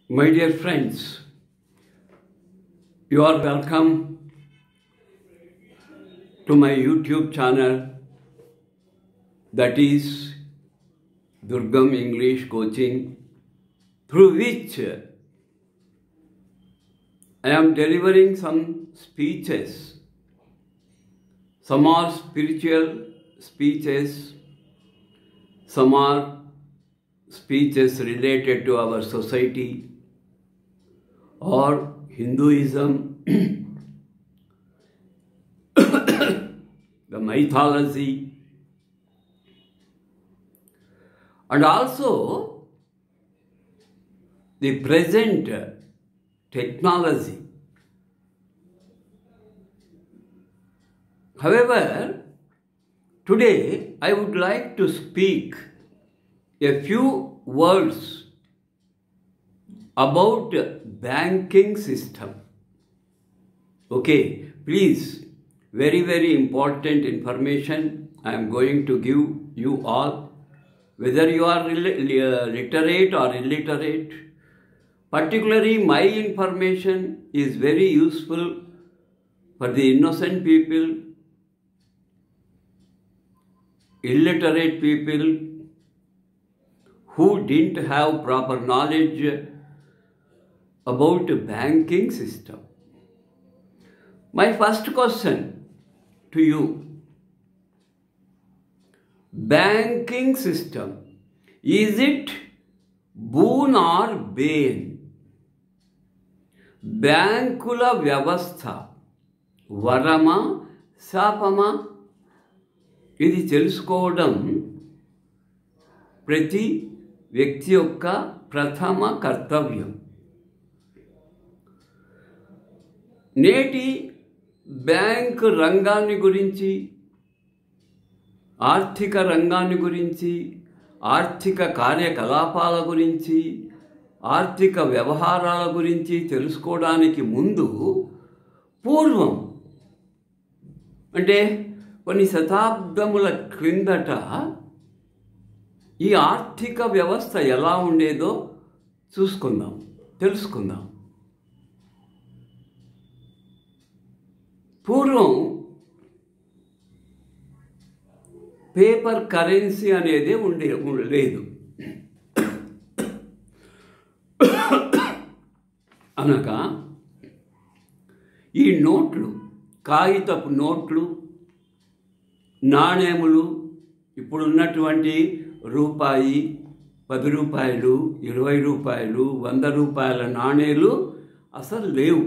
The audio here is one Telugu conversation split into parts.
My dear friends, you are welcome to my YouTube channel that is Durgam English Coaching, through which I am delivering some speeches. Some are spiritual speeches, some are speeches related to our society or Hinduism, the mythology, and also the present technology. However, today I would like to speak a few words about banking system. Okay, please, very very important information I am going to give you all, whether you are literate or illiterate. Particularly, my information is very useful for the innocent people, illiterate people who didn't have proper knowledge about banking system. My first question to you banking system is it boon or bane బ్యాంకుల వ్యవస్థ వరమా శాపమా ఇది తెలుసుకోవడం ప్రతి వ్యక్తి యొక్క ప్రథమ కర్తవ్యం నేటి బ్యాంక్ రంగాన్ని గురించి ఆర్థిక రంగాన్ని గురించి ఆర్థిక కార్యకలాపాల గురించి ఆర్థిక వ్యవహారాల గురించి తెలుసుకోవడానికి ముందు పూర్వం అంటే కొన్ని శతాబ్దముల క్రిందట ఈ ఆర్థిక వ్యవస్థ ఎలా ఉండేదో చూసుకుందాం తెలుసుకుందాం పూర్వం పేపర్ కరెన్సీ అనేది ఉండే లేదు అనగా ఈ నోట్లు కాగితపు నోట్లు నాణేములు ఇప్పుడు ఉన్నటువంటి రూపాయి పది రూపాయలు ఇరవై రూపాయలు వంద రూపాయల నాణేలు అసలు లేవు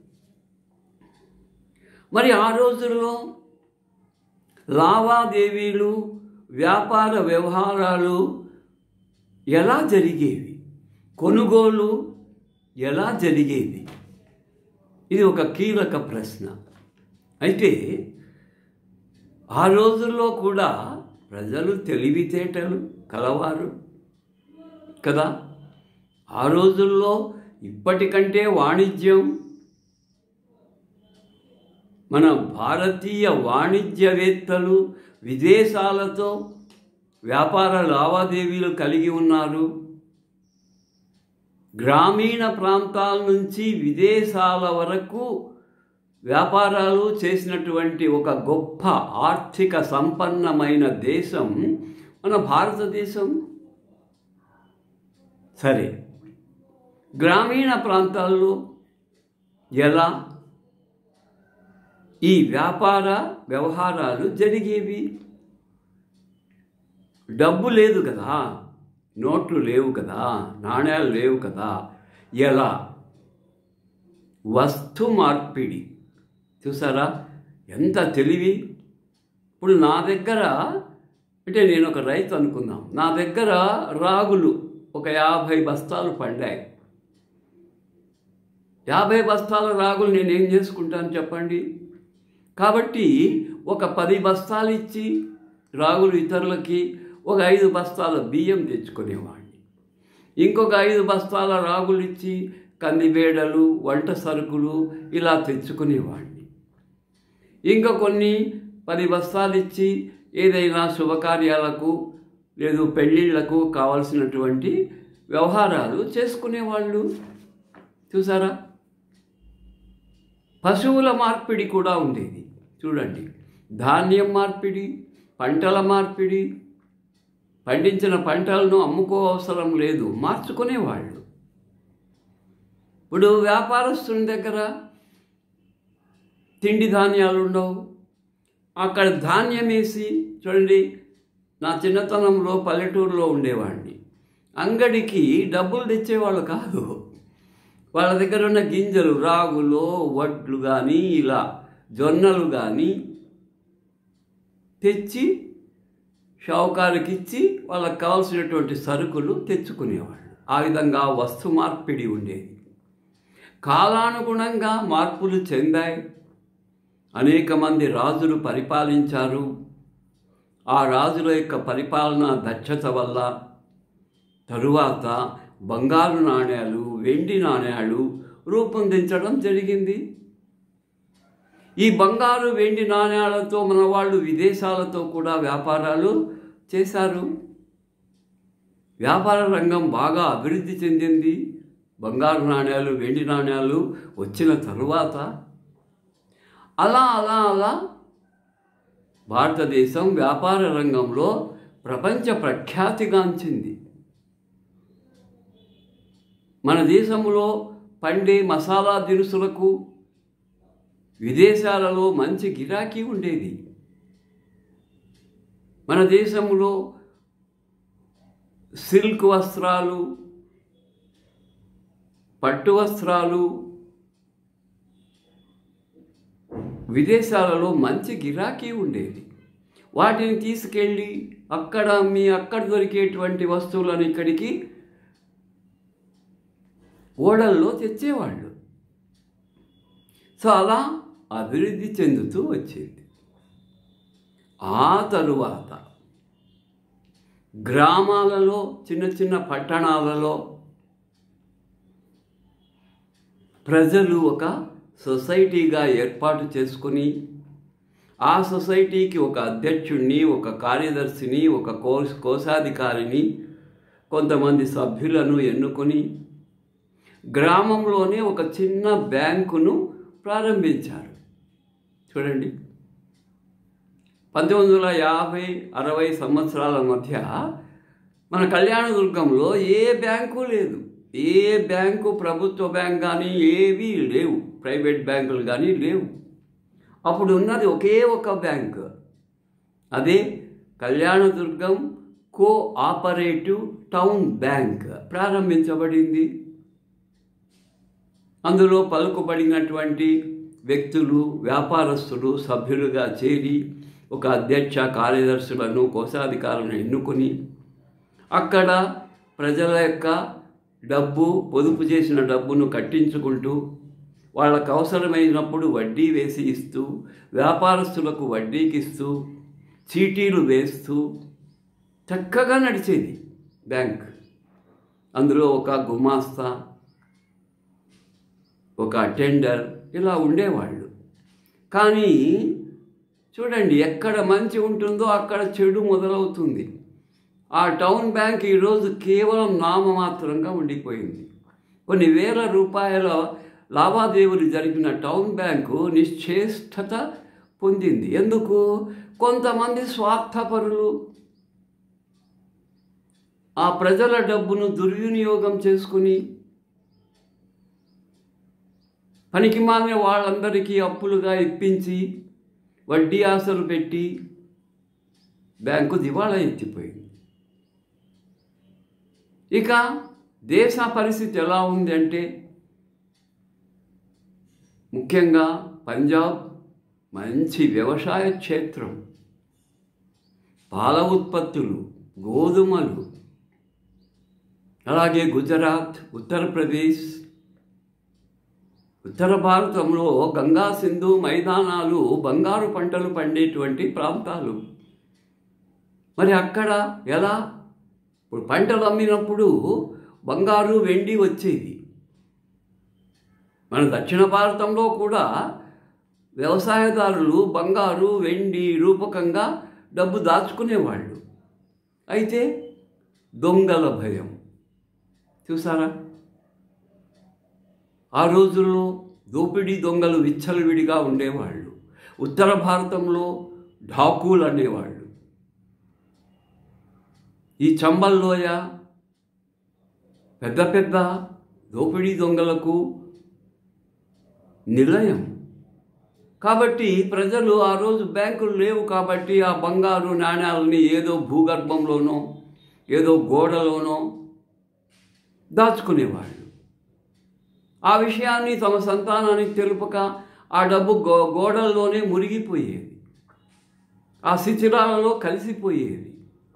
మరి ఆ రోజుల్లో లావాదేవీలు వ్యాపార వ్యవహారాలు ఎలా జరిగేవి కొనుగోలు ఎలా జరిగేది ఇది ఒక కీలక ప్రశ్న అయితే ఆ రోజుల్లో కూడా ప్రజలు తెలివితేటలు కలవారు కదా ఆ రోజుల్లో ఇప్పటికంటే వాణిజ్యం మన భారతీయ వాణిజ్యవేత్తలు విదేశాలతో వ్యాపార లావాదేవీలు కలిగి ఉన్నారు గ్రామీణ ప్రాంతాల నుంచి విదేశాల వరకు వ్యాపారాలు చేసినటువంటి ఒక గొప్ప ఆర్థిక సంపన్నమైన దేశం మన భారతదేశం సరే గ్రామీణ ప్రాంతాల్లో ఎలా ఈ వ్యాపార వ్యవహారాలు జరిగేవి డబ్బు లేదు కదా నోట్లు లేవు కదా నాణ్యాలు లేవు కదా ఎలా వస్తు మార్పిడి చూసారా ఎంత తెలివి ఇప్పుడు నా దగ్గర అంటే నేను ఒక రైతు అనుకుందాం నా దగ్గర రాగులు ఒక యాభై బస్తాలు పండాయి యాభై బస్తాల రాగులు నేనేం చేసుకుంటాను చెప్పండి కాబట్టి ఒక పది బస్తాలు ఇచ్చి రాగులు ఇతరులకి ఒక ఐదు బస్తాల బియ్యం తెచ్చుకునేవాడిని ఇంకొక ఐదు బస్తాల రాగులు ఇచ్చి కందిబేడలు వంట సరుకులు ఇలా తెచ్చుకునేవాడిని ఇంకా కొన్ని పది బస్తాలు ఇచ్చి ఏదైనా శుభకార్యాలకు లేదు పెళ్ళిళ్ళకు కావలసినటువంటి వ్యవహారాలు చేసుకునేవాళ్ళు చూసారా పశువుల మార్పిడి కూడా ఉండేది చూడండి ధాన్యం మార్పిడి పంటల మార్పిడి పండించిన పంటలను అమ్ముకో అవసరం లేదు మార్చుకునేవాళ్ళు ఇప్పుడు వ్యాపారస్తుని దగ్గర తిండి ధాన్యాలు ఉండవు అక్కడ ధాన్యం వేసి చూడండి నా చిన్నతనంలో పల్లెటూరులో ఉండేవాడిని అంగడికి డబ్బులు తెచ్చేవాళ్ళు కాదు వాళ్ళ దగ్గర ఉన్న గింజలు రాగులు వడ్లు కానీ ఇలా జొన్నలు కానీ తెచ్చి షావుకారుకి ఇచ్చి వాళ్ళకి కావాల్సినటువంటి సరుకులు తెచ్చుకునేవాళ్ళు ఆ విధంగా వస్తు మార్పిడి ఉండేది కాలానుగుణంగా మార్పులు చెందాయి అనేక మంది రాజులు పరిపాలించారు ఆ రాజుల యొక్క పరిపాలన దక్షత వల్ల తరువాత బంగారు నాణ్యాలు వెండి నాణ్యాలు రూపొందించడం జరిగింది ఈ బంగారు వెండి నాణ్యాలతో మన వాళ్ళు విదేశాలతో కూడా వ్యాపారాలు చేశారు వ్యాపార రంగం బాగా అభివృద్ధి చెందింది బంగారు నాణ్యాలు వెండి నాణ్యాలు వచ్చిన తరువాత అలా అలా అలా భారతదేశం వ్యాపార రంగంలో ప్రపంచ ప్రఖ్యాతిగాంచింది మన దేశంలో పండే మసాలా దినుసులకు విదేశాలలో మంచి గిరాకీ ఉండేది మన దేశంలో సిల్క్ వస్త్రాలు పట్టు వస్త్రాలు విదేశాలలో మంచి గిరాకీ ఉండేది వాటిని తీసుకెళ్ళి అక్కడ మీ అక్కడ దొరికేటువంటి వస్తువులను ఇక్కడికి ఓడల్లో తెచ్చేవాళ్ళు సో అలా అభివృద్ధి చెందుతూ వచ్చింది ఆ తరువాత గ్రామాలలో చిన్న చిన్న పట్టణాలలో ప్రజలు ఒక సొసైటీగా ఏర్పాటు చేసుకుని ఆ సొసైటీకి ఒక అధ్యక్షుడిని ఒక కార్యదర్శిని ఒక కోశ కోశాధికారిని కొంతమంది సభ్యులను ఎన్నుకొని గ్రామంలోనే ఒక చిన్న బ్యాంకును ప్రారంభించారు చూడండి పంతొమ్మిది వందల యాభై అరవై సంవత్సరాల మధ్య మన కళ్యాణదుర్గంలో ఏ బ్యాంకు లేదు ఏ బ్యాంకు ప్రభుత్వ బ్యాంక్ కానీ ఏవీ లేవు ప్రైవేట్ బ్యాంకులు కానీ లేవు అప్పుడు ఉన్నది ఒకే ఒక బ్యాంక్ అదే Kalyanadurgam cooperative town bank ప్రారంభించబడింది అందులో పలుకుబడినటువంటి వ్యక్తులు వ్యాపారస్తులు సభ్యులుగా చేరి ఒక అధ్యక్ష కార్యదర్శులను కోశాధికారులను ఎన్నుకొని అక్కడ ప్రజల యొక్క డబ్బు పొదుపు చేసిన డబ్బును కట్టించుకుంటూ వాళ్ళకు అవసరమైనప్పుడు వడ్డీ వేసి ఇస్తూ వ్యాపారస్తులకు వడ్డీకి ఇస్తూ చీటీలు వేస్తూ చక్కగా నడిచేది బ్యాంక్ అందులో ఒక గుమాస్తా ఒక అటెండర్ ఇలా ఉండేవాళ్ళు కానీ చూడండి ఎక్కడ మంచి ఉంటుందో అక్కడ చెడు మొదలవుతుంది ఆ టౌన్ బ్యాంక్ ఈరోజు కేవలం నామమాత్రంగా ఉండిపోయింది కొన్ని వేల రూపాయల లావాదేవీలు జరిగిన టౌన్ బ్యాంకు నిశ్చేష్టత పొందింది ఎందుకు కొంతమంది స్వార్థపరులు ఆ ప్రజల డబ్బును దుర్వినియోగం చేసుకుని పనికి మాలిన వాళ్ళందరికీ అప్పులుగా ఇప్పించి వడ్డీ ఆశలు పెట్టి బ్యాంకు దివాళా ఎత్తిపోయింది ఇక దేశ పరిస్థితి ఎలా ఉంది అంటే ముఖ్యంగా పంజాబ్ మంచి వ్యవసాయ క్షేత్రం పాల ఉత్పత్తులు గోధుమలు అలాగే గుజరాత్ ఉత్తరప్రదేశ్ ఉత్తర భారతంలో గంగా సింధు మైదానాలు బంగారు పంటలు పండేటువంటి ప్రాంతాలు మరి అక్కడ ఎలా ఇప్పుడు పంటలు అమ్మినప్పుడు బంగారు వెండి వచ్చేది మన దక్షిణ భారతంలో కూడా వ్యవసాయదారులు బంగారు వెండి రూపకంగా డబ్బు దాచుకునేవాళ్ళు అయితే దొంగల భయం చూసారా ఆ రోజుల్లో దోపిడీ దొంగలు విచ్చలవిడిగా ఉండేవాళ్ళు ఉత్తర భారతంలో ఢాకూలు అనేవాళ్ళు ఈ చంబల్లోయ పెద్ద పెద్ద దోపిడీ దొంగలకు నిలయం కాబట్టి ప్రజలు ఆ రోజు బ్యాంకులు లేవు కాబట్టి ఆ బంగారు నాణ్యాలని ఏదో భూగర్భంలోనో ఏదో గోడలోనో దాచుకునేవాళ్ళు ఆ విషయాన్ని తమ సంతానానికి తెలుపక ఆ డబ్బు గో గోడల్లోనే మురిగిపోయేది ఆ శిథిలాలలో కలిసిపోయేది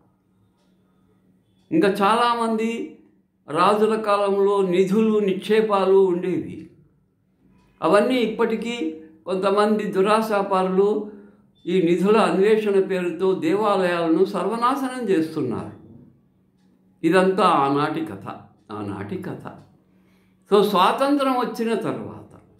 ఇంకా చాలామంది రాజుల కాలంలో నిధులు నిక్షేపాలు ఉండేవి అవన్నీ ఇప్పటికీ కొంతమంది దురాశాపారులు ఈ నిధుల అన్వేషణ పేరుతో దేవాలయాలను సర్వనాశనం చేస్తున్నారు ఇదంతా ఆనాటి కథ ఆనాటి కథ సో స్వాతంత్రం వచ్చిన తర్వాత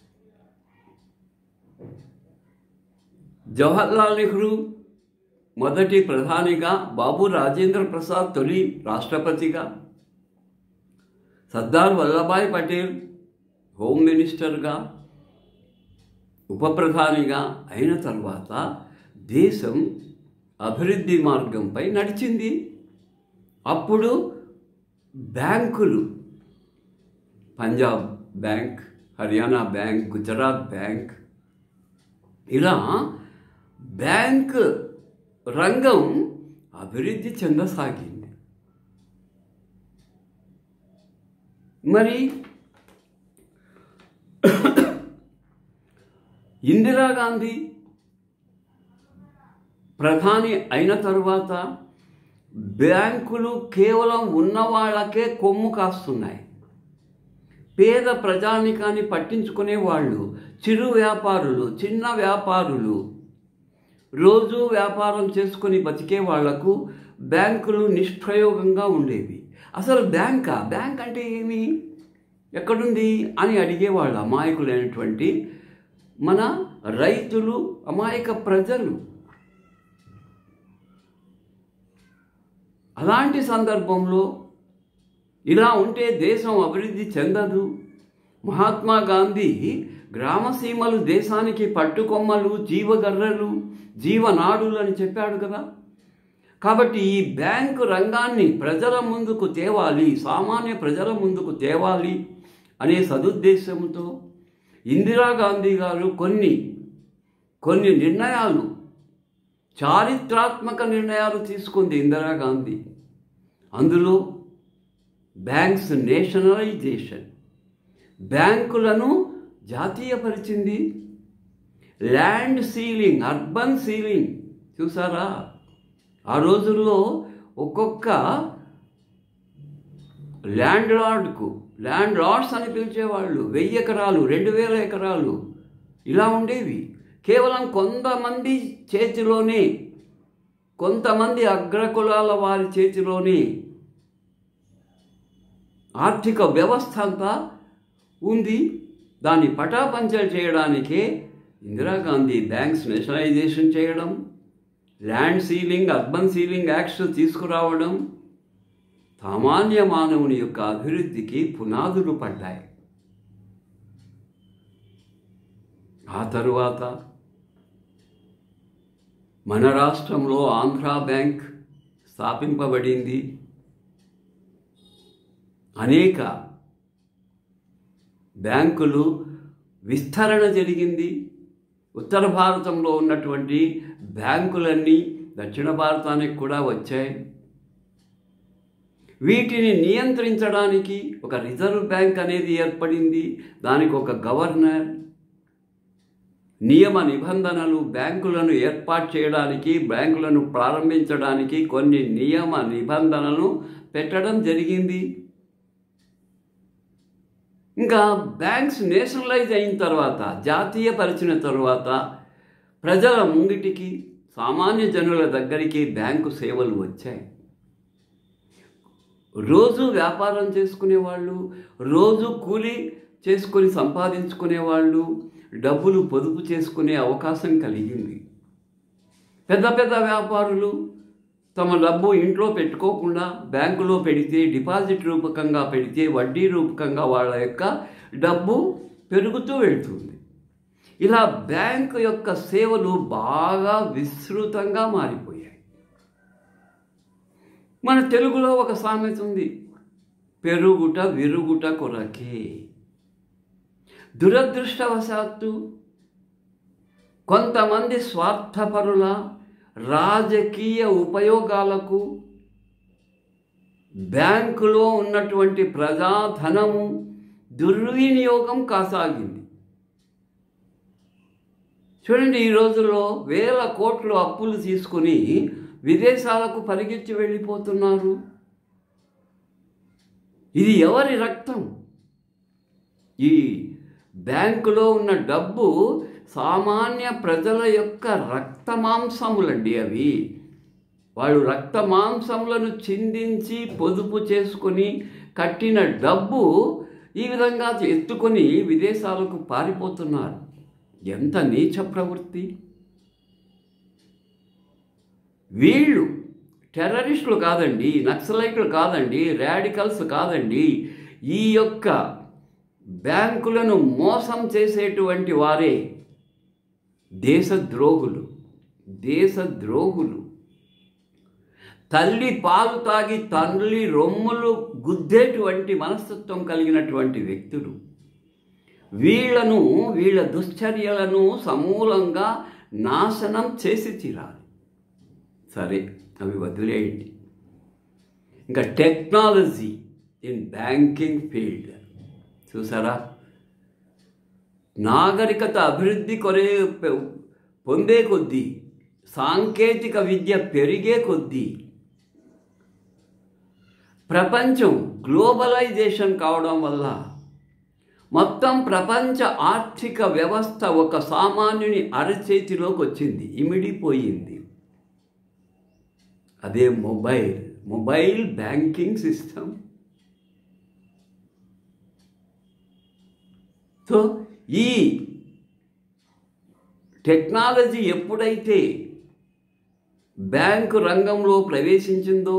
జవహర్లాల్ నెహ్రూ మొదటి ప్రధానిగా బాబు రాజేంద్ర ప్రసాద్ తొలి రాష్ట్రపతిగా సర్దార్ వల్లభాయ్ పటేల్ హోమ్ మినిస్టర్గా ఉప ప్రధానిగా అయిన తర్వాత దేశం అభివృద్ధి మార్గంపై నడిచింది అప్పుడు బ్యాంకులు Punjab bank Haryana bank Gujarat bank ఇలా బ్యాంక్ రంగం అభివృద్ధి చెందసాగింది మరి ఇందిరాగాంధీ ప్రధాని అయిన తరువాత బ్యాంకులు కేవలం ఉన్న వాళ్ళకే కొమ్ము కాస్తున్నాయి పేద ప్రజానికాన్ని పట్టించుకునే వాళ్ళు చిరు వ్యాపారులు చిన్న వ్యాపారులు రోజు వ్యాపారం చేసుకొని బతికే వాళ్లకు బ్యాంకులు నిష్ప్రయోగంగా ఉండేవి అసలు బ్యాంకా బ్యాంక్ అంటే ఏమి ఎక్కడుంది అని అడిగేవాళ్ళు అమాయకులైనటువంటి మన రైతులు అమాయక ప్రజలు అలాంటి సందర్భంలో ఇలా ఉంటే దేశం అభివృద్ధి చెందదు మహాత్మా గాంధీ గ్రామసీమలు దేశానికి పట్టుకొమ్మలు జీవగర్రలు జీవనాడులు అని చెప్పాడు కదా కాబట్టి ఈ బ్యాంకు రంగాన్ని ప్రజల ముందుకు తేవాలి సామాన్య ప్రజల ముందుకు తేవాలి అనే సదుద్దేశంతో ఇందిరాగాంధీ గారు కొన్ని కొన్ని నిర్ణయాలు చారిత్రాత్మక నిర్ణయాలు తీసుకుంది ఇందిరాగాంధీ అందులో బ్యాంక్స్ నేషనలైజేషన్ బ్యాంకులను జాతీయపరిచింది ల్యాండ్ సీలింగ్ అర్బన్ సీలింగ్ చూసారా ఆ రోజుల్లో ఒక్కొక్క ల్యాండ్ లార్డ్కు ల్యాండ్ లార్డ్స్ అని పిలిచేవాళ్ళు వెయ్యి ఎకరాలు రెండు వేల ఎకరాలు ఇలా ఉండేవి కేవలం కొంతమంది చేతిలోనే కొంతమంది అగ్రకులాల వారి చేతిలోనే ఆర్థిక వ్యవస్థ అంతా ఉంది దాన్ని పటాపంచలు చేయడానికే ఇందిరాగాంధీ బ్యాంక్స్ నేషనలైజేషన్ చేయడం land ceiling urban ceiling acts తీసుకురావడం సామాన్య మానవుని యొక్క అభివృద్ధికి పునాదులు పడ్డాయి ఆ తరువాత మన రాష్ట్రంలో ఆంధ్ర బ్యాంక్ స్థాపింపబడింది అనేక బ్యాంకులు విస్తరణ జరిగింది ఉత్తర భారతంలో ఉన్నటువంటి బ్యాంకులన్నీ దక్షిణ భారతానికి కూడా వచ్చాయి వీటిని నియంత్రించడానికి ఒక రిజర్వ్ బ్యాంక్ అనేది ఏర్పడింది దానికి ఒక గవర్నర్ నియమ నిబంధనలు బ్యాంకులను ఏర్పాటు చేయడానికి బ్యాంకులను ప్రారంభించడానికి కొన్ని నియమ నిబంధనలను పెట్టడం జరిగింది ఇంకా బ్యాంక్స్ నేషనలైజ్ అయిన తర్వాత జాతీయపరిచిన తర్వాత ప్రజల ముంగిటికి సామాన్య జనుల దగ్గరికి బ్యాంకు సేవలు వచ్చాయి రోజు వ్యాపారం చేసుకునేవాళ్ళు రోజు కూలి చేసుకొని సంపాదించుకునేవాళ్ళు డబ్బులు పొదుపు చేసుకునే అవకాశం కలిగింది పెద్ద పెద్ద వ్యాపారులు తమ డబ్బు ఇంట్లో పెట్టుకోకుండా బ్యాంకులో పెడితే డిపాజిట్ రూపకంగా పెడితే వడ్డీ రూపకంగా వాళ్ళ యొక్క డబ్బు పెరుగుతూ వెళ్తుంది ఇలా బ్యాంకు యొక్క సేవలు బాగా విస్తృతంగా మారిపోయాయి మన తెలుగులో ఒక సామెత ఉంది పెరుగుట విరుగుట కొరకే దురదృష్టవశాత్తు కొంతమంది స్వార్థపరుల రాజకీయ ఉపయోగాలకు బ్యాంకులో ఉన్నటువంటి ప్రజాధనము దుర్వినియోగం కాసాగింది చూడండి ఈ రోజుల్లో వేల కోట్లు అప్పులు తీసుకుని విదేశాలకు పరిగెత్తి వెళ్ళిపోతున్నారు ఇది ఎవరి రక్తం ఈ బ్యాంకులో ఉన్న డబ్బు సామాన్య ప్రజల యొక్క రక్తమాంసములండి అవి వాళ్ళు రక్తమాంసములను చిందించి పొదుపు చేసుకొని కట్టిన డబ్బు ఈ విధంగా ఎత్తుకొని విదేశాలకు పారిపోతున్నారు ఎంత నీచ ప్రవృత్తి వీళ్ళు టెర్రరిస్టులు కాదండి నక్సలైట్లు కాదండి రాడికల్స్ కాదండి ఈ యొక్క బ్యాంకులను మోసం చేసేటువంటి వారే దేశద్రోహులు దేశద్రోహులు తల్లి పాలు తాగి తండ్రి రొమ్ములు గుద్దేటువంటి మనస్తత్వం కలిగినటువంటి వ్యక్తులు వీళ్లను వీళ్ళ దుశ్చర్యలను సమూలంగా నాశనం చేసి తీరాలి సరే అవి వదిలేయండి ఇంకా టెక్నాలజీ ఇన్ బ్యాంకింగ్ ఫీల్డ్ చూసారా నాగరికత అభివృద్ధి కొరే పొందే కొద్దీ సాంకేతిక విద్య పెరిగే కొద్దీ ప్రపంచం గ్లోబలైజేషన్ కావడం వల్ల మొత్తం ప్రపంచ ఆర్థిక వ్యవస్థ ఒక సామాన్యుని అరచేతిలోకి వచ్చింది ఇమిడిపోయింది అదే mobile mobile banking system so ఈ టెక్నాలజీ ఎప్పుడైతే బ్యాంకు రంగంలో ప్రవేశించిందో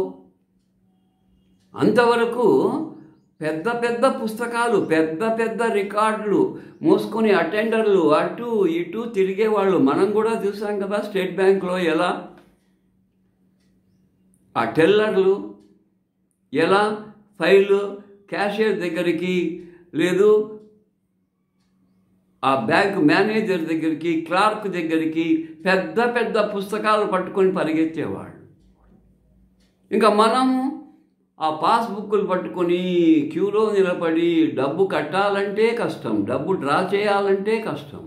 అంతవరకు పెద్ద పెద్ద పుస్తకాలు పెద్ద పెద్ద రికార్డులు మోసుకొని అటెండర్లు అటు ఇటు తిరిగేవాళ్ళు మనం కూడా చూసాం కదా స్టేట్ బ్యాంక్లో ఎలా ఆ టెల్లర్లు ఎలా ఫైలు క్యాషియర్ దగ్గరికి లేదు ఆ బ్యాంక్ మేనేజర్ దగ్గరికి క్లార్క్ దగ్గరికి పెద్ద పెద్ద పుస్తకాలు పట్టుకొని పరిగెత్తేవాళ్ళు ఇంకా మనము ఆ పాస్బుక్లు పట్టుకొని క్యూలో నిలబడి డబ్బు కట్టాలంటే కష్టం డబ్బు డ్రా చేయాలంటే కష్టం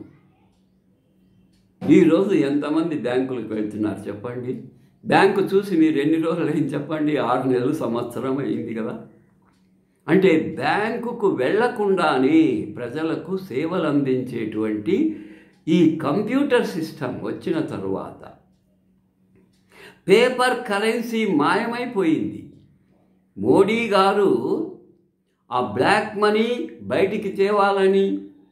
ఈరోజు ఎంతమంది బ్యాంకులకు వెళ్తున్నారు చెప్పండి బ్యాంకు చూసి మీరు ఎన్ని రోజులు అయింది చెప్పండి ఆరు నెలలు సంవత్సరం అయింది కదా అంటే బ్యాంకుకు వెళ్లకుండానే ప్రజలకు సేవలు అందించేటువంటి ఈ కంప్యూటర్ సిస్టమ్ వచ్చిన తరువాత పేపర్ కరెన్సీ మాయమైపోయింది మోడీ గారు ఆ బ్లాక్ మనీ బయటికి తేవాలని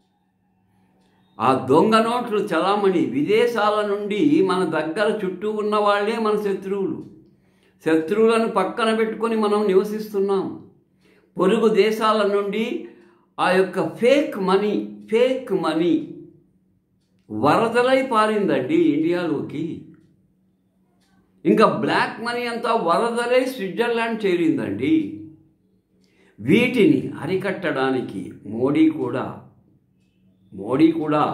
ఆ దొంగ నోట్లు చలామణి విదేశాల నుండి మన దగ్గర చుట్టూ ఉన్న వాళ్ళే మన శత్రువులు శత్రువులను పక్కన పెట్టుకొని మనం నివసిస్తున్నాం పొరుగు దేశాల నుండి ఆ యొక్క ఫేక్ మనీ ఫేక్ మనీ వరదలై పారిందండి ఇండియాలోకి ఇంకా బ్లాక్ మనీ అంతా వరదలై స్విట్జర్లాండ్ చేరిందండి వీటిని అరికట్టడానికి మోడీ కూడా మోడీ కూడా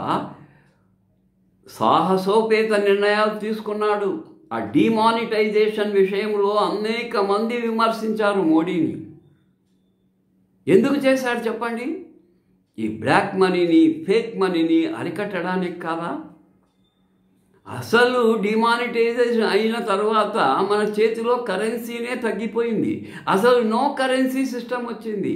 సాహసోపేత నిర్ణయాలు తీసుకున్నాడు ఆ డిమానిటైజేషన్ విషయంలో అనేక మంది విమర్శించారు మోడీని ఎందుకు చేశాడు చెప్పండి ఈ బ్లాక్ మనీని ఫేక్ మనీని అరికట్టడానికి కాదా అసలు డిమానిటైజేషన్ అయిన తర్వాత మన చేతిలో కరెన్సీనే తగ్గిపోయింది అసలు నో కరెన్సీ సిస్టమ్ వచ్చింది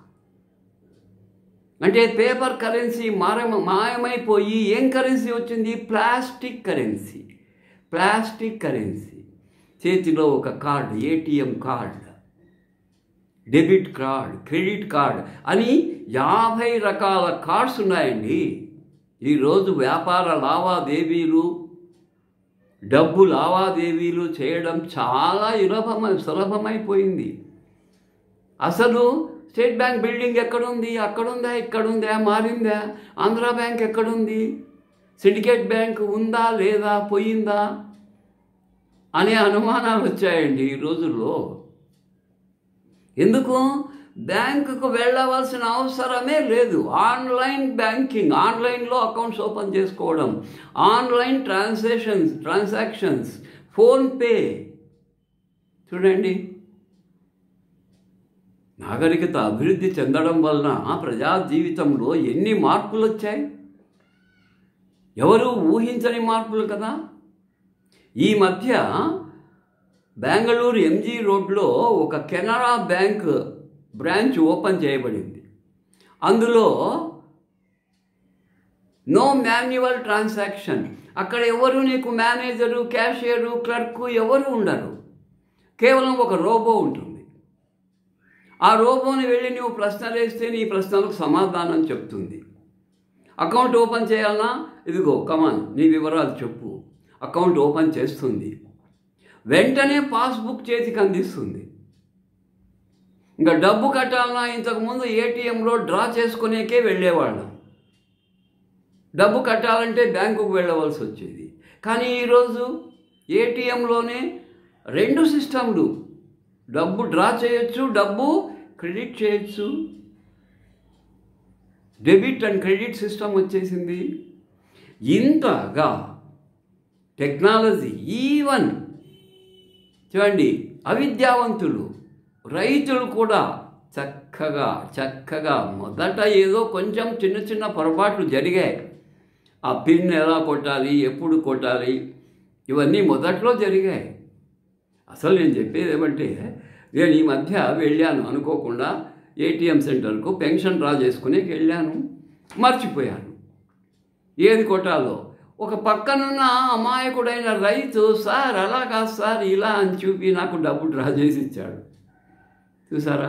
అంటే పేపర్ కరెన్సీ మార మాయమైపోయి ఏం కరెన్సీ వచ్చింది ప్లాస్టిక్ కరెన్సీ ప్లాస్టిక్ కరెన్సీ చేతిలో ఒక card ATM card debit card credit card అని యాభై రకాల కార్డ్స్ ఉన్నాయండి ఈరోజు వ్యాపార లావాదేవీలు డబ్బు లావాదేవీలు చేయడం చాలా సులభమై సులభమైపోయింది అసలు స్టేట్ బ్యాంక్ బిల్డింగ్ ఎక్కడుంది అక్కడుందా ఇక్కడుందా మారిందా ఆంధ్రా బ్యాంక్ ఎక్కడుంది సిండికేట్ బ్యాంక్ ఉందా లేదా పోయిందా అనే అనుమానాలు వచ్చాయండి ఈ రోజుల్లో ఎందుకు బ్యాంకుకు వెళ్ళవలసిన అవసరమే లేదు ఆన్లైన్ బ్యాంకింగ్ ఆన్లైన్లో అకౌంట్స్ ఓపెన్ చేసుకోవడం ఆన్లైన్ ట్రాన్సాక్షన్స్ ట్రాన్సాక్షన్స్ ఫోన్పే చూడండి నాగరికత అభివృద్ధి చెందడం వలన ప్రజా జీవితంలో ఎన్ని మార్పులు వచ్చాయి ఎవరు ఊహించని మార్పులు కదా ఈ మధ్య బెంగళూరు ఎంజీ రోడ్లో ఒక కెనరా బ్యాంక్ బ్రాంచ్ ఓపెన్ చేయబడింది అందులో నో మాన్యువల్ ట్రాన్సాక్షన్ అక్కడ ఎవరు నీకు మేనేజరు క్యాషియరు క్లర్కు ఎవరు ఉండరు కేవలం ఒక రోబో ఉంటుంది ఆ రోబోని వెళ్ళి నువ్వు ప్రశ్నలు వేస్తే నీ ప్రశ్నలకు సమాధానం చెప్తుంది అకౌంట్ ఓపెన్ చేయాలన్నా ఇదిగో కమాన్ నీ వివరాలు చెప్పు అకౌంట్ ఓపెన్ చేస్తుంది వెంటనే పాస్బుక్ చేతికి అందిస్తుంది ఇంకా డబ్బు కట్టాలన్నా ఇంతకుముందు ఏటీఎంలో డ్రా చేసుకునేకే వెళ్ళేవాళ్ళం డబ్బు కట్టాలంటే బ్యాంకుకు వెళ్ళవలసి వచ్చేది కానీ ఈరోజు ఏటీఎంలోనే రెండు సిస్టమ్లు డబ్బు డ్రా చేయొచ్చు డబ్బు క్రెడిట్ చేయొచ్చు డెబిట్ అండ్ క్రెడిట్ సిస్టమ్ వచ్చేసింది ఇంతగా టెక్నాలజీ ఈవెన్ చూడండి అవిద్యావంతులు రైతులు కూడా చక్కగా చక్కగా మొదట ఏదో కొంచెం చిన్న చిన్న పొరపాట్లు జరిగాయి ఆ పిన్ ఎలా కొట్టాలి ఎప్పుడు కొట్టాలి ఇవన్నీ మొదట్లో జరిగాయి అసలు నేను చెప్పేది ఏమంటే నేను ఈ మధ్య వెళ్ళాను అనుకోకుండా ఏటీఎం సెంటర్కు పెన్షన్ డ్రా చేసుకునేకి వెళ్ళాను మర్చిపోయాను ఏది కొట్టాలో ఒక పక్కనున్న అమాయకుడైన రైతు సార్ అలా కాదు సార్ ఇలా అని చూపి నాకు డబ్బు డ్రా చేసి ఇచ్చాడు చూసారా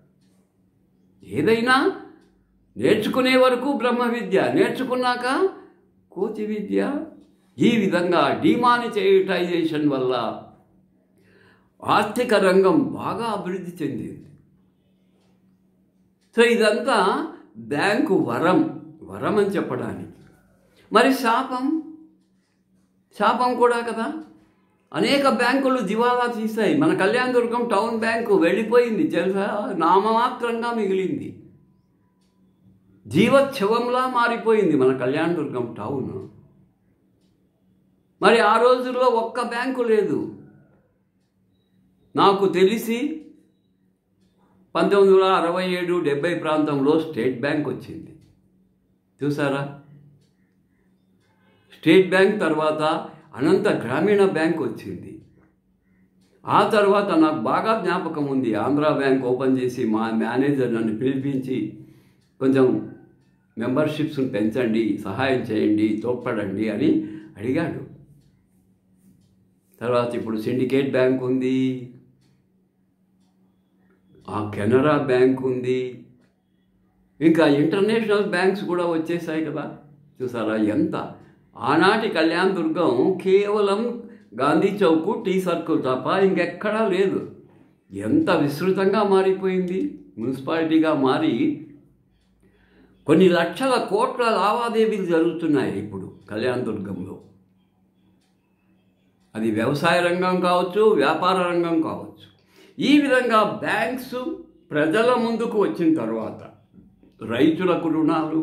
ఏదైనా నేర్చుకునే వరకు బ్రహ్మ విద్య నేర్చుకున్నాక కోతి విద్య ఈ విధంగా డిమానిటైజేషన్ వల్ల ఆర్థిక రంగం బాగా అభివృద్ధి చెందింది సో ఇదంతా బ్యాంకు వరం వరం అని చెప్పడానికి మరి శాపం శాపం కూడా కదా అనేక బ్యాంకులు దివాలా తీశాయి మన కళ్యాణదుర్గం టౌన్ బ్యాంకు వెళ్ళిపోయింది తెలుసా నామమాత్రంగా మిగిలింది జీవోత్సవంలా మారిపోయింది మన కళ్యాణదుర్గం టౌన్ మరి ఆ రోజుల్లో ఒక్క బ్యాంకు లేదు నాకు తెలిసి పంతొమ్మిది వందల అరవై ఏడు డెబ్బై ప్రాంతంలో స్టేట్ బ్యాంక్ వచ్చింది చూసారా స్టేట్ బ్యాంక్ తర్వాత అనంత గ్రామీణ బ్యాంక్ వచ్చింది ఆ తర్వాత నాకు బాగా జ్ఞాపకం ఉంది ఆంధ్ర బ్యాంక్ ఓపెన్ చేసి మా మేనేజర్ నన్ను పిలిపించి కొంచెం మెంబర్షిప్స్ని పెంచండి సహాయం చేయండి తోడ్పడండి అని అడిగాడు తర్వాత ఇప్పుడు సిండికేట్ బ్యాంక్ ఉంది ఆ కెనరా బ్యాంక్ ఉంది ఇంకా ఇంటర్నేషనల్ బ్యాంక్స్ కూడా వచ్చేసాయి కదా చూసారా ఎంత ఆనాటి కళ్యాణ్ దుర్గం కేవలం గాంధీ చౌక్ టీ సర్కిల్ తప్ప ఇంకెక్కడా లేదు ఎంత విస్తృతంగా మారిపోయింది మున్సిపాలిటీగా మారి కొన్ని లక్షల కోట్ల లావాదేవీలు జరుగుతున్నాయి ఇప్పుడు కళ్యాణ్ దుర్గంలో అది వ్యవసాయ రంగం కావచ్చు వ్యాపార రంగం కావచ్చు ఈ విధంగా బ్యాంక్స్ ప్రజల ముందుకు వచ్చిన తర్వాత రైతులకు రుణాలు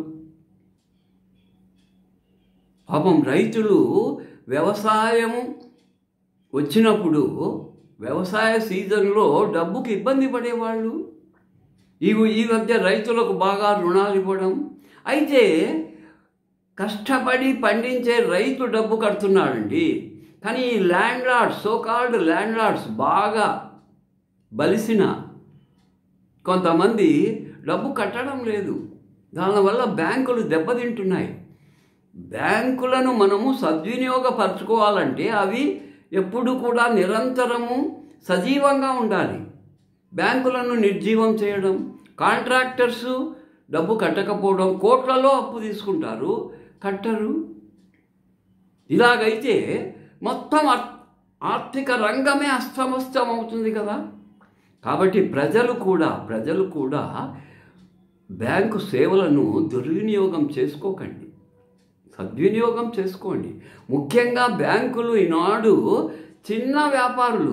పాపం రైతులు వ్యవసాయం వచ్చినప్పుడు వ్యవసాయ సీజన్లో డబ్బుకి ఇబ్బంది పడేవాళ్ళు ఈ ఈ మధ్య రైతులకు బాగా రుణాలు ఇవ్వడం అయితే కష్టపడి పండించే రైతు డబ్బు కడుతున్నాడండి కానీ ఈ landlords so called landlords బాగా బలిసిన కొంతమంది డబ్బు కట్టడం లేదు దానివల్ల బ్యాంకులు దెబ్బతింటున్నాయి బ్యాంకులను మనము సద్వినియోగపరచుకోవాలంటే అవి ఎప్పుడు కూడా నిరంతరము సజీవంగా ఉండాలి బ్యాంకులను నిర్జీవం చేయడం కాంట్రాక్టర్స్ డబ్బు కట్టకపోవడం కోట్లలో అప్పు తీసుకుంటారు కట్టరు ఇలాగైతే మొత్తం ఆర్- ఆర్థిక రంగమే అస్తమస్తం అవుతుంది కదా కాబట్టి ప్రజలు కూడా ప్రజలు కూడా బ్యాంకు సేవలను దుర్వినియోగం చేసుకోకండి సద్వినియోగం చేసుకోండి ముఖ్యంగా బ్యాంకులు ఈనాడు చిన్న వ్యాపారులు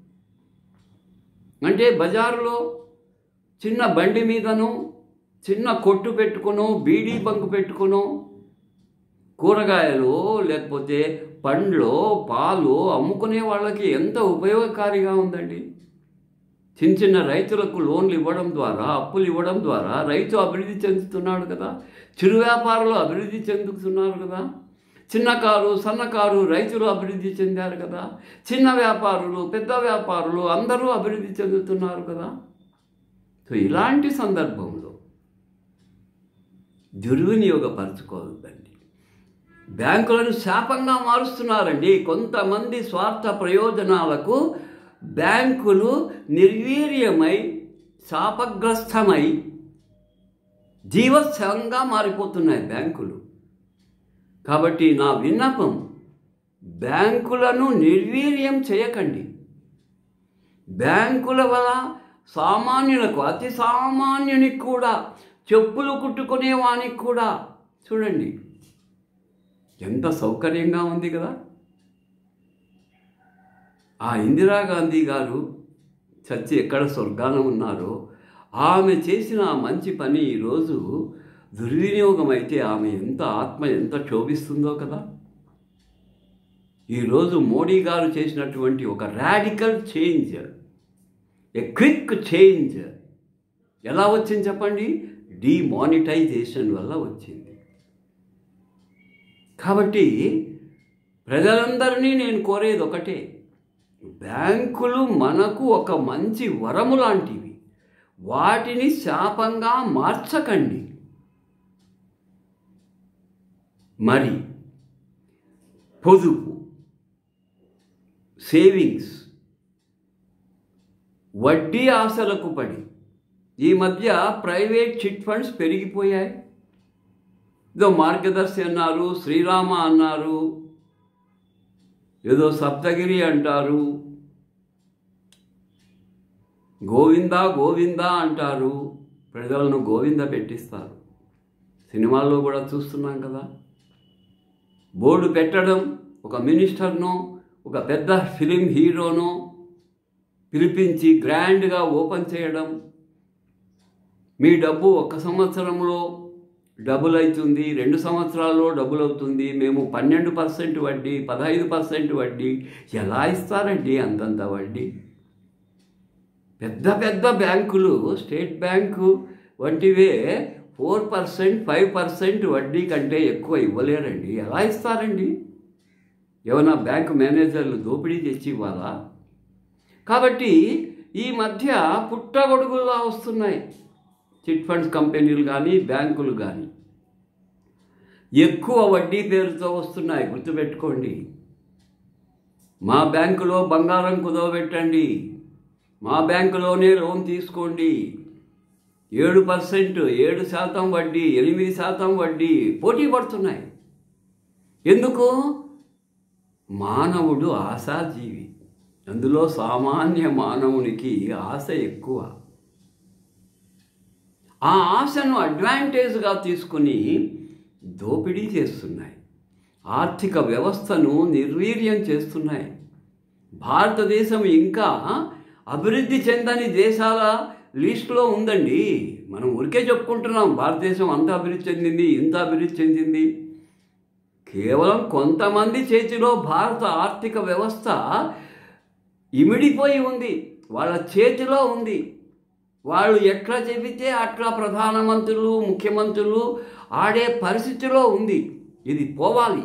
అంటే బజారులో చిన్న బండి మీదను చిన్న కొట్టు పెట్టుకునో బీడీ బంకు పెట్టుకునో కూరగాయలు లేకపోతే పండ్లు పాలు అమ్ముకునే వాళ్ళకి ఎంత ఉపయోగకారిగా ఉందండి చిన్న చిన్న రైతులకు లోన్లు ఇవ్వడం ద్వారా అప్పులు ఇవ్వడం ద్వారా రైతు అభివృద్ధి చెందుతున్నాడు కదా చిరు వ్యాపారులు అభివృద్ధి చెందుతున్నారు కదా చిన్నకారు సన్నకారు రైతులు అభివృద్ధి చెందారు కదా చిన్న వ్యాపారులు పెద్ద వ్యాపారులు అందరూ అభివృద్ధి చెందుతున్నారు కదా సో ఇలాంటి సందర్భంలో దుర్వినియోగపరచుకోవద్దండి బ్యాంకులను శాపంగా మారుస్తున్నారండి కొంతమంది స్వార్థ ప్రయోజనాలకు బ్యాంకులు నిర్వీర్యమై శాపగ్రస్తమై జీవత్సవంగా మారిపోతున్నాయి బ్యాంకులు కాబట్టి నా విన్నపం బ్యాంకులను నిర్వీర్యం చేయకండి బ్యాంకుల వల్ల సామాన్యులకు అతి సామాన్యునికి కూడా చెప్పులు కుట్టుకునే వానికి కూడా చూడండి ఎంత సౌకర్యంగా ఉంది కదా ఆ ఇందిరాగాంధీ గారు చచ్చి ఎక్కడ స్వర్గాన ఉన్నారో ఆమె చేసిన ఆ మంచి పని ఈరోజు దుర్వినియోగం అయితే ఆమె ఎంత ఆత్మ ఎంత క్షోభిస్తుందో కదా ఈరోజు మోడీ గారు చేసినటువంటి ఒక radical change a quick change ఎలా వచ్చింది చెప్పండి డిమానిటైజేషన్ వల్ల వచ్చింది కాబట్టి ప్రజలందరినీ నేను కోరేది ఒకటే బ్యాంకులు మనకు ఒక మంచి వరము లాంటివి వాటిని శాపంగా మార్చకండి మరి పొదుపు సేవింగ్స్ వడ్డీ ఆశలకు పడి ఈ మధ్య ప్రైవేట్ చిట్ ఫండ్స్ పెరిగిపోయాయి ఏదో మార్గదర్శి అన్నారు శ్రీరామ అన్నారు ఏదో సప్తగిరి అంటారు గోవింద గోవింద అంటారు ప్రజలను గోవింద పెట్టిస్తారు సినిమాల్లో కూడా చూస్తున్నాం కదా బోర్డు పెట్టడం ఒక మినిస్టర్ను ఒక పెద్ద ఫిలిం హీరోను పిలిపించి గ్రాండ్గా ఓపెన్ చేయడం మీ డబ్బు ఒక సంవత్సరంలో డబుల్ అవుతుంది రెండు సంవత్సరాల్లో డబుల్ అవుతుంది మేము పన్నెండు పర్సెంట్ వడ్డీ పదహైదు పర్సెంట్ వడ్డీ ఎలా ఇస్తారండి అంతంత వడ్డీ పెద్ద పెద్ద బ్యాంకులు స్టేట్ బ్యాంకు వంటివే ఫోర్ పర్సెంట్ ఫైవ్ పర్సెంట్ వడ్డీ కంటే ఎక్కువ ఇవ్వలేరండి ఎలా ఇస్తారండి ఏమైనా బ్యాంకు మేనేజర్లు దోపిడీ తెచ్చి ఇవ్వాలా కాబట్టి ఈ మధ్య పుట్టగొడుగులా వస్తున్నాయి చిట్ ఫండ్స్ కంపెనీలు కానీ బ్యాంకులు కానీ ఎక్కువ వడ్డీ పేరుతో వస్తున్నాయి గుర్తుపెట్టుకోండి మా బ్యాంకులో బంగారం కుదవబెట్టండి మా బ్యాంకులోనే లోన్ తీసుకోండి ఏడు పర్సెంట్ ఏడు శాతం వడ్డీ ఎనిమిది శాతం వడ్డీ పోటీ పడుతున్నాయి ఎందుకు మానవుడు ఆశాజీవి అందులో సామాన్య మానవునికి ఆశ ఎక్కువ ఆ ఆశను అడ్వాంటేజ్గా తీసుకుని దోపిడీ చేస్తున్నాయి ఆర్థిక వ్యవస్థను నిర్వీర్యం చేస్తున్నాయి భారతదేశం ఇంకా అభివృద్ధి చెందని దేశాల లిస్టులో ఉందండి మనం ఊరికే చెప్పుకుంటున్నాం భారతదేశం అంత అభివృద్ధి చెందింది ఇంత అభివృద్ధి చెందింది కేవలం కొంతమంది చేతిలో భారత ఆర్థిక వ్యవస్థ ఇమిడిపోయి ఉంది వాళ్ళ చేతిలో ఉంది వాళ్ళు ఎట్లా చెబితే అట్లా ప్రధానమంత్రులు ముఖ్యమంత్రులు ఆడే పరిస్థితిలో ఉంది ఇది పోవాలి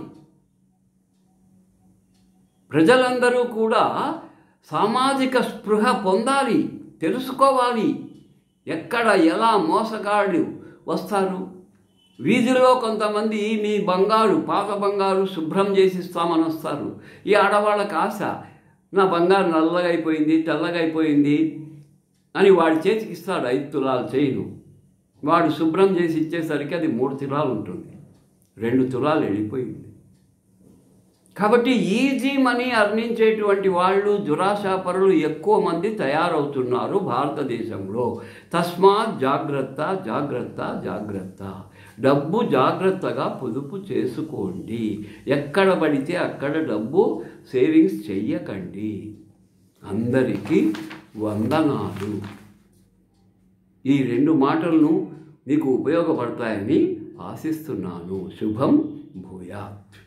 ప్రజలందరూ కూడా సామాజిక స్పృహ పొందాలి తెలుసుకోవాలి ఎక్కడ ఎలా మోసగాళ్ళు వస్తారు వీధిలో కొంతమంది మీ బంగారు పాత బంగారు శుభ్రం చేసి ఇస్తామని వస్తారు ఈ ఆడవాళ్ళకి ఆశ నా బంగారు నల్లగా అయిపోయింది తెల్లగా అయిపోయింది అని వాడి చేతికి ఇస్తాడు ఐదు తులాలు చేయను వాడు శుభ్రం చేసి ఇచ్చేసరికి అది మూడు తులాలు ఉంటుంది రెండు తులాలు వెళ్ళిపోయింది కాబట్టి ఈజీ మనీ అర్నించేటువంటి వాళ్ళు దురాశాపరులు ఎక్కువ మంది తయారవుతున్నారు భారతదేశంలో తస్మాత్ జాగ్రత్త జాగ్రత్త జాగ్రత్త డబ్బు జాగ్రత్తగా పొదుపు చేసుకోండి ఎక్కడ పడితే అక్కడ డబ్బు సేవింగ్స్ చెయ్యకండి అందరికీ వందనాలు ఈ రెండు మాటలను మీకు ఉపయోగపడతాయని ఆశిస్తున్నాను శుభం భూయాత్